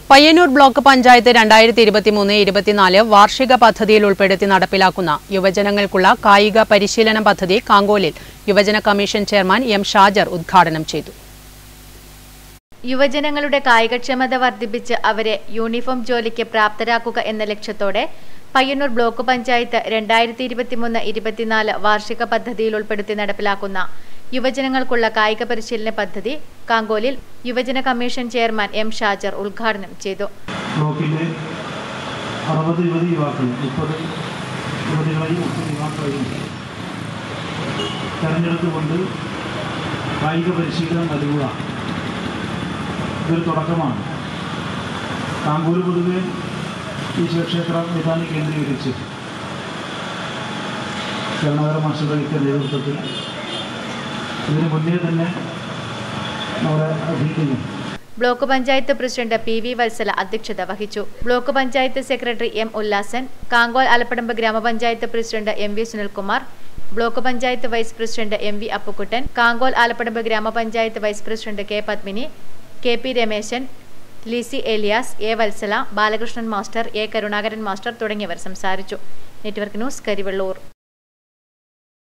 Payyanur block panchayat രണ്ടായിരത്തി ഇരുപത്തിമൂന്ന് ഇരുപത്തിനാല് വാർഷിക പദ്ധതിയിൽ ഉൾപ്പെടുത്തി നടപ്പിലാക്കുന്ന യുവജനങ്ങൾക്കുള്ള കായിക പരിശീലന പദ്ധതി കാങ്കോലിൽ യുവജന കമ്മീഷൻ ചെയർമാൻ എം ഷാജർ ഉദ്ഘാടനം ചെയ്തു യുവജനങ്ങളുടെ കായികക്ഷമത വർദ്ധിപ്പിച്ച് അവരെ യൂണിഫോം ജോലിക്ക് പ്രാപ്തരാക്കുക എന്ന ലക്ഷ്യത്തോടെ പയ്യന്നൂർ ബ്ലോക്ക് പഞ്ചായത്ത് രണ്ടായിരത്തി ഇരുപത്തിമൂന്ന് ഇരുപത്തിനാല് വാർഷിക പദ്ധതിയിൽ ഉൾപ്പെടുത്തി നടപ്പിലാക്കുന്ന യുവജനങ്ങൾക്കുള്ള കായിക പരിശീലന പദ്ധതി കാങ്കോലിൽ യുവജന കമ്മീഷൻ ചെയർമാൻ എം ഷാജർ ഉദ്ഘാടനം ചെയ്തു ബ്ലോക്കിലെ അറുപത് യുവതി യുവാക്കൾ മുപ്പത് യുവതികളെയും മുപ്പത് യുവാക്കളെയും തെരഞ്ഞെടുത്തുകൊണ്ട് കായിക പരിശീലനം നൽകുക ഇതൊരു തുടക്കമാണ് താങ്കൂർ പൊതുവെ ഈ ശിവക്ഷേത്ര മൈതാനി കേന്ദ്രീകരിച്ച് കരുണാകര മാസ്റ്ററുടെ നേതൃത്വത്തിൽ ഇതിനു മുന്നേ തന്നെ നമ്മുടെ അധീനയും block panchayat president P V Valsala അധ്യക്ഷത വഹിച്ചു block panchayat secretary M Ullasan Kankol Alapadamba ഗ്രാമപഞ്ചായത്ത് president M V Sunilkumar block panchayat vice president M V Appukuttan Kankol Alapadamba ഗ്രാമപഞ്ചായത്ത് vice president K Padmini K P Rameshan Lissy Elias A Valsala Balakrishnan master A Karunakaran master തുടങ്ങിയവർ സംസാരിച്ചു നെറ്റ്വർക്ക് ന്യൂസ് കരിവെള്ളൂർ